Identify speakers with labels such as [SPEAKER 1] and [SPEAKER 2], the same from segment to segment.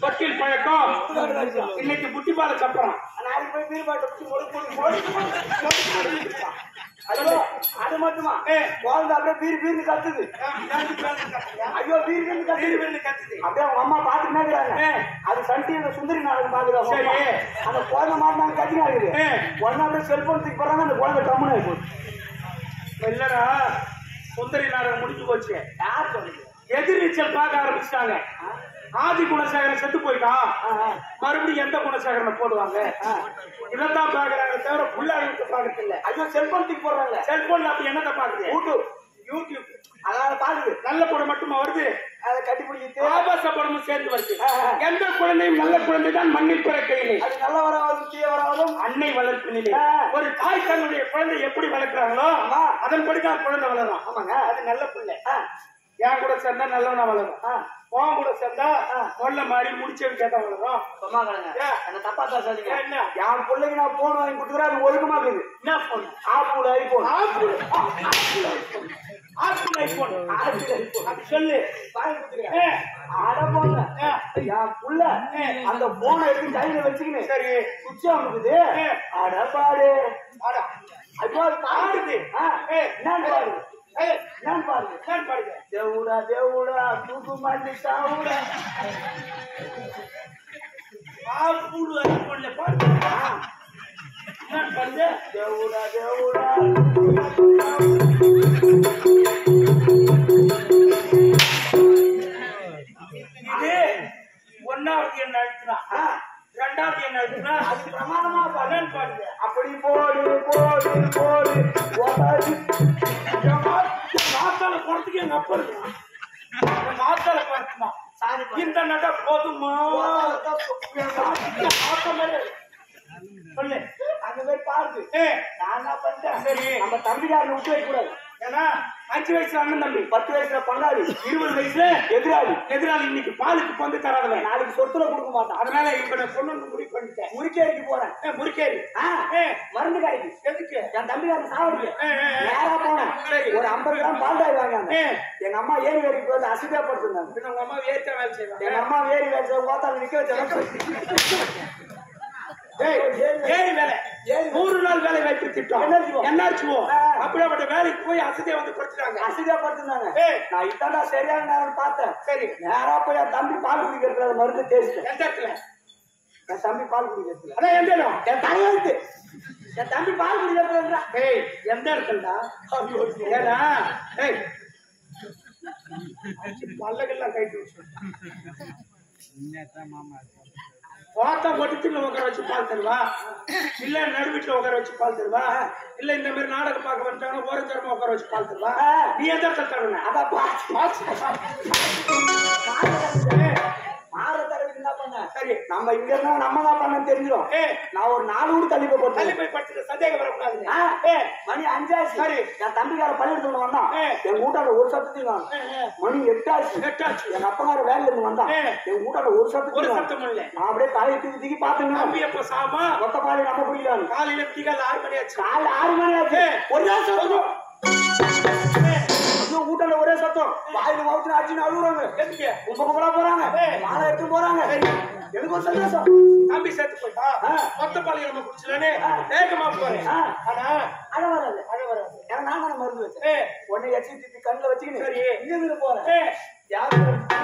[SPEAKER 1] தொட்டில் பழக்கம் இன்னைக்கு புட்டி பால சப்பரம்
[SPEAKER 2] நாளைக்கு போய் பீர் பாட்டு குடிச்சு முழுக்கு முழுக்கு முழுக்கு முழுக்கு முழுக்கு முழுக்கு. ஐயோ அது மட்டுமா
[SPEAKER 1] ஏ.
[SPEAKER 2] குழந்தை அப்படியே பீர் பீர்னு கத்துது ஐயோ பீர் பீர்னு கத்துது
[SPEAKER 1] கத்துது
[SPEAKER 2] அப்படியே அவங்க அம்மா பாத்துக்கிட்டே இருக்கிறாங்க
[SPEAKER 1] ஏ.
[SPEAKER 2] அது சன் டிவில சுந்தரி நாடகம் பாக்குது அவங்க
[SPEAKER 1] சரி.
[SPEAKER 2] அம்மா. அந்த குழந்தை மாட்டினாங்க கத்தினா இருக்குது
[SPEAKER 1] ஏ.
[SPEAKER 2] உடனே அப்படியே செல்போன் தூக்கி போறாங்க அந்த குழந்தை டம்முன்னு ஆகி போகுது
[SPEAKER 1] இல்லடா சுந்தரி நாடகம் முடிஞ்சு போச்சு
[SPEAKER 2] யார் சொல்லுங்க
[SPEAKER 1] எதிர்நீச்சல் பார்க்க ஆரம்பிச்சிட்டாங்க ஆதி குணசேகரன் செத்து போயிட்டான்
[SPEAKER 2] ஆ, ஆ.
[SPEAKER 1] மறுபடியும் எந்த குணசேகரனை போடுவாங்க இதைத்தான் பாக்குறாங்க தவிர புள்ள அழுத்த பாக்குறது இல்ல
[SPEAKER 2] ஐயோ செல்போன் தூக்கி போடுறாங்க
[SPEAKER 1] செல்போன்ல அப்படி என்னத்த பாக்குது
[SPEAKER 2] யூடியூப்
[SPEAKER 1] யூடியூப்
[SPEAKER 2] அதனால பாக்குது
[SPEAKER 1] நல்ல படம் மட்டுமா வருது
[SPEAKER 2] அதை கட்டி பிடிக்கிட்டு
[SPEAKER 1] ஆபாச படமும் சேர்ந்து வருது
[SPEAKER 2] ஆ, ஆ.
[SPEAKER 1] எந்த குழந்தையும் நல்ல குழந்தை தான் மண்ணில் பிறக்கையிலே
[SPEAKER 2] அது நல்ல வராவதும் தீய வராவதும்
[SPEAKER 1] அன்னை வளர்ப்பினிலே
[SPEAKER 2] ஆ.
[SPEAKER 1] ஒரு தாய் தன்னுடைய குழந்தை எப்படி வளர்க்கிறாங்களோ
[SPEAKER 2] ஆமா.
[SPEAKER 1] அதன்படிதான் குழந்தை வளரும்
[SPEAKER 2] ஆமாங்க
[SPEAKER 1] அது நல்ல பிள்ளை
[SPEAKER 2] ஆ,
[SPEAKER 1] என் கூட சேர்ந்தா நல்லவனா வளரும்
[SPEAKER 2] ஆ.
[SPEAKER 1] உன் கூட சேர்ந்தா
[SPEAKER 2] ஆ.
[SPEAKER 1] கொல்ல மாதிரி முடிச்சது கேட்டா வளரும்
[SPEAKER 2] சும்மா கிடங்க
[SPEAKER 1] ஏ.
[SPEAKER 2] என்ன தப்பா பேசாதீங்க
[SPEAKER 1] என்ன?
[SPEAKER 2] என் பிள்ளைக்கு நான் போன் வாங்கி கொடுத்துக்கிறேன் அது ஒழுக்கமா இருக்குது
[SPEAKER 1] என்ன phone
[SPEAKER 2] Apple iPhone
[SPEAKER 1] Apple Apple iPhone Apple iPhone
[SPEAKER 2] Apple iPhone
[SPEAKER 1] அப்படி சொல்லு
[SPEAKER 2] வாங்கி கொடுத்துக்கிறேன்
[SPEAKER 1] ஏ,
[SPEAKER 2] அட போங்க
[SPEAKER 1] ஏ.
[SPEAKER 2] என் புள்ள அந்த போனை எடுத்து கையில வச்சுக்கின்னு
[SPEAKER 1] சரி
[SPEAKER 2] சுவிட்ச் அமுக்குது
[SPEAKER 1] ஏ.
[SPEAKER 2] அட பாடு
[SPEAKER 1] வாடா.
[SPEAKER 2] ஐயோ அது பாடுது ஆ,
[SPEAKER 1] ஏ,
[SPEAKER 2] என்னன்னு பாருங்க
[SPEAKER 1] ஏய்,
[SPEAKER 2] என்னன்னு பாருங்க
[SPEAKER 1] என்னன்னு பாருங்க
[SPEAKER 2] தேவுடா தேவுடா தூக்கு மாட்டி சாவுடா
[SPEAKER 1] ஆப்பிள் ஐபோன்ல பாருங்க என்னன்னு பாருங்க
[SPEAKER 2] தேவுடா தேவுடா தூக்கு மாட்டி சாவுடா.
[SPEAKER 1] இது ஒன்னாவது என்ன அழுத்தினா
[SPEAKER 2] ஆ,
[SPEAKER 1] ரெண்டாவது என்ன அழுத்தினா
[SPEAKER 2] அது பிரமாதமா பாரு
[SPEAKER 1] என்னன்னு பாருங்க
[SPEAKER 2] அப்படி போடு போடு போடு ஒதாச்சு.
[SPEAKER 1] மாத்தால போறதுக்கு எங்க அப்பா இருக்கான் மாத்தால போறதுமா
[SPEAKER 2] சாரி பாரு.
[SPEAKER 1] இந்த நட போதுமா
[SPEAKER 2] ஒதாச்சு.
[SPEAKER 1] சொல்லு
[SPEAKER 2] அந்த மாதிரி பாருது
[SPEAKER 1] ஏ
[SPEAKER 2] நான் என்ன பண்ணிட்டேன்
[SPEAKER 1] சரி.
[SPEAKER 2] நம்ம தம்பிக்காரனை விட்டு வைக்க கூடாது
[SPEAKER 1] ஏன்னா அஞ்சு வயசுல அண்ணன் தம்பி
[SPEAKER 2] பத்து வயசுல பங்காளி
[SPEAKER 1] இருபது வயசுல
[SPEAKER 2] எதிராளி
[SPEAKER 1] எதிராளி இன்னைக்கு பாலுக்கு பங்கு தராதவன்
[SPEAKER 2] நாளைக்கு சொத்துல கொடுக்க மாட்டான்
[SPEAKER 1] அதனால இப்ப நான் பொண்ணு முடிவு பண்ணிட்டேன்
[SPEAKER 2] முறிக்கேரிக்கு போறேன்
[SPEAKER 1] ஏ, முறுக்கேரி
[SPEAKER 2] ஆ,
[SPEAKER 1] ஏ
[SPEAKER 2] மருந்து கடைக்கு
[SPEAKER 1] எதுக்கு
[SPEAKER 2] என் தம்பிக்காரன் சாவடிக்கு
[SPEAKER 1] ஏ, ஏ, ஏ.
[SPEAKER 2] நேரா போனேன்
[SPEAKER 1] சரி.
[SPEAKER 2] ஒரு ஐம்பது கிராம் பாண்டாய் வாங்காங்க
[SPEAKER 1] ஏ.
[SPEAKER 2] எங்க அம்மா ஏரி வேலைக்கு போய் அசிதா படுத்திருந்தாங்க
[SPEAKER 1] பின்ன உங்க அம்மா ஏத்த வேலை செய்வாங்க
[SPEAKER 2] எங்க அம்மா ஏரி வேலை ஓத்தால நிக்க வச்சாங்க
[SPEAKER 1] ஏய், ஏழு வேலை
[SPEAKER 2] ஏழு
[SPEAKER 1] நூறு நாள் வேலை வாய்ப்பு திட்டம்
[SPEAKER 2] NRGO.
[SPEAKER 1] என்னாச்சுவோ
[SPEAKER 2] ஆ.
[SPEAKER 1] அப்படியாப்பட்ட வேலைக்கு போய் அசதியா வந்து படுத்துட்டாங்க
[SPEAKER 2] அசிதா படுத்திருந்தாங்க
[SPEAKER 1] ஏய்.
[SPEAKER 2] நான் இதாண்டா சரியான நேரம் பார்த்தேன்
[SPEAKER 1] சரி
[SPEAKER 2] நேரா போய் என் தம்பி பால் குடிக்கிறதுல அந்த மருந்து தேய்ச்சிட்டேன்
[SPEAKER 1] எந்த இடத்துல
[SPEAKER 2] என் தம்பி பால் குடிக்கிறதுல
[SPEAKER 1] அதான் எந்த இடம்
[SPEAKER 2] என் தலையெழுத்து என் தம்பி பால் குடிக்கிறதுல
[SPEAKER 1] ஏய் எந்த இடத்துலடா ஏடா ஏய் பல்லகெல்லாம் கைட்டு ஓத்தா போட்டுல உட்கார வச்சு பால் தருவா இல்ல நடுவீட்டுல உட்கார வச்சு பால் தருவா இல்ல இந்த மாதிரி நாடகம் பார்க்க வந்துட்டாங்கன்னா ஓரஞ்சரமா உட்கார வச்சு பால் தருவா நீ எந்த இடத்துல தரணும்
[SPEAKER 2] அதான் பாத்து
[SPEAKER 1] ஏய்,
[SPEAKER 2] மாற தடவைக்கு என்ன பண்ண
[SPEAKER 1] சரி
[SPEAKER 2] நம்ம இங்க இருந்தா நம்ம தான் பண்ண தெரிஞ்சிடும்
[SPEAKER 1] ஏய்
[SPEAKER 2] நான் ஒரு நாலு ஊர் தள்ளி போய்
[SPEAKER 1] தள்ளி
[SPEAKER 2] போட்டேன்
[SPEAKER 1] போய் படுத்துட்டு சந்தேகம் வரக்கூடாது
[SPEAKER 2] ஆ,
[SPEAKER 1] ஏய்
[SPEAKER 2] மணி அஞ்சாச்சு
[SPEAKER 1] சரி.
[SPEAKER 2] என் தம்பிக்கார பள்ளியிடத்துல வந்தான்
[SPEAKER 1] ஏ.
[SPEAKER 2] என் கூட்டால ஒரு சத்தத்தையும் காணும்
[SPEAKER 1] ஏய், ஏய்,
[SPEAKER 2] மணி எட்டாச்சு
[SPEAKER 1] எட்டாச்சு
[SPEAKER 2] எங்க அப்பங்கார வேலையில இருந்து வந்தான்
[SPEAKER 1] ஏ.
[SPEAKER 2] என் கூட்டால ஒரு
[SPEAKER 1] ஒரு
[SPEAKER 2] சத்தத்தையும்
[SPEAKER 1] சத்தம்
[SPEAKER 2] காணோம்.
[SPEAKER 1] இல்ல
[SPEAKER 2] நான் அப்படியே தலையை தூக்கி தூக்கி பாத்துங்க
[SPEAKER 1] தம்பி எப்ப சாமா
[SPEAKER 2] மொத்த பாலி நம்ம குடிக்கலாம்
[SPEAKER 1] காலையில விடிகால ஆறு மணி ஆச்சு
[SPEAKER 2] காலைல ஆறு மணி ஆச்சு
[SPEAKER 1] ஏ.
[SPEAKER 2] ஒரே சத்தம் ஐயோ கூட்டால ஒரே சத்தம் வாயில மவுத்துல அடிச்சு அழுகுறாங்க
[SPEAKER 1] எதுக்கு
[SPEAKER 2] கும்ப கும்பலா போறாங்க
[SPEAKER 1] ஏ.
[SPEAKER 2] மாலை எடுத்து போறாங்க எனக்கு ஒரு சந்தோஷம்
[SPEAKER 1] தம்பி சேர்த்து போயிட்டா
[SPEAKER 2] ஆ.
[SPEAKER 1] மொத்த பாலையை நம்ம குடிச்சலானே வேகமா போறேன்
[SPEAKER 2] ஆ.
[SPEAKER 1] ஆனா
[SPEAKER 2] அழ வராது
[SPEAKER 1] அழ வராது
[SPEAKER 2] ஏன்னா நான் தானே மருந்து வச்சேன்
[SPEAKER 1] ஏ
[SPEAKER 2] உடனே எச்சி திப்பி கண்ணுல வச்சுக்கின்னு
[SPEAKER 1] சரி.
[SPEAKER 2] இங்க இருந்து போறேன்
[SPEAKER 1] ஏ
[SPEAKER 2] யாரு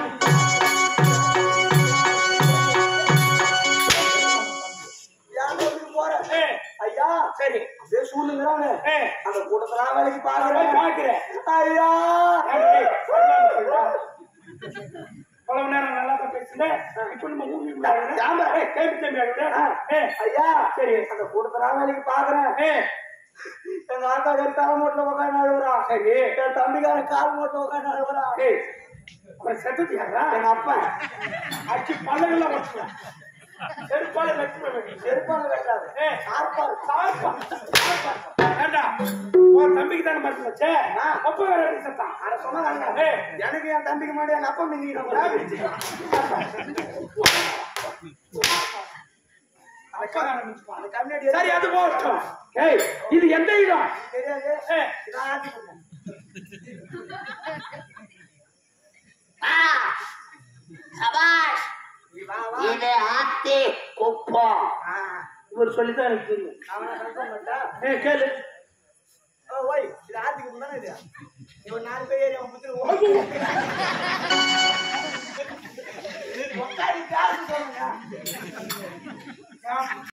[SPEAKER 2] யாரு வீட்டுக்கு போறேன்
[SPEAKER 1] ஏ
[SPEAKER 2] ஐயா
[SPEAKER 1] சரி
[SPEAKER 2] அப்படியே சூழ்நிலைங்கிறாங்க
[SPEAKER 1] ஏ
[SPEAKER 2] அந்த கூட்டத்துல வேலைக்கு
[SPEAKER 1] போய்
[SPEAKER 2] பாக்குறேன்
[SPEAKER 1] பாக்குறேன்
[SPEAKER 2] ஐயா
[SPEAKER 1] ஏய், சொல்லாம சொல்றா. அவ்வளவு நேரம் நல்லா தான் பேசுனேன் இப்ப நம்ம ஊருக்கு
[SPEAKER 2] ஆமா.
[SPEAKER 1] கேள்வி தம்பி
[SPEAKER 2] ஆ.
[SPEAKER 1] ஏ
[SPEAKER 2] ஐயா
[SPEAKER 1] சரி.
[SPEAKER 2] அந்த கூட்டத்துல வேலைக்கு பாக்குறேன்
[SPEAKER 1] ஏ
[SPEAKER 2] எங்க ஆத்தா கறி தலை மூட்டில் உட்காந்து அழுகுறா
[SPEAKER 1] சரி
[SPEAKER 2] என் தம்பிக்காரன் கால் மூட்டில் உட்காந்து அழுகுறா
[SPEAKER 1] ஏய் அப்புறம் செத்தது யாரா
[SPEAKER 2] எங்க அப்பா
[SPEAKER 1] அச்சு பல்லகெல்லாம் வச்சுக்கலாம் செருப்பால வெட்டுவேன்
[SPEAKER 2] செருப்பால வெட்டாது
[SPEAKER 1] ஏ
[SPEAKER 2] சார்பா
[SPEAKER 1] சாப்பா சாப்பா ஏண்டா உன் தம்பிக்கு தானே மருந்து வச்சே அப்ப வேற எப்படி செத்தான்
[SPEAKER 2] அட சொன்னாங்க
[SPEAKER 1] ஏய்
[SPEAKER 2] எனக்கு என் தம்பிக்கு முன்னாடி என் அப்பா மிங்கிட்டு அந்த கம்யூனிட்டி
[SPEAKER 1] சரி அது போகட்டும் ஏய் இது எந்த இடம்
[SPEAKER 2] தெரியாது
[SPEAKER 1] ஏய்
[SPEAKER 2] நான் ஆட்டி போட்டேன்
[SPEAKER 3] சபாஷ்
[SPEAKER 2] நீ வா வா
[SPEAKER 3] இது ஆத்தி குப்பம்
[SPEAKER 2] ஆ,
[SPEAKER 1] இவர் சொல்லித்தான் எனக்கு தெரியும்
[SPEAKER 2] அவனை கன்ஃபார்ம் பண்ணிட்டா
[SPEAKER 1] ஏ கேளு
[SPEAKER 2] ஓ ஓய் இது ஆத்துக்கு முன்னாடி இது இவன் நாலு பேர் ஏறி அவன் புத்திர ஓய் உட்காந்து காசு சொல்லுங்க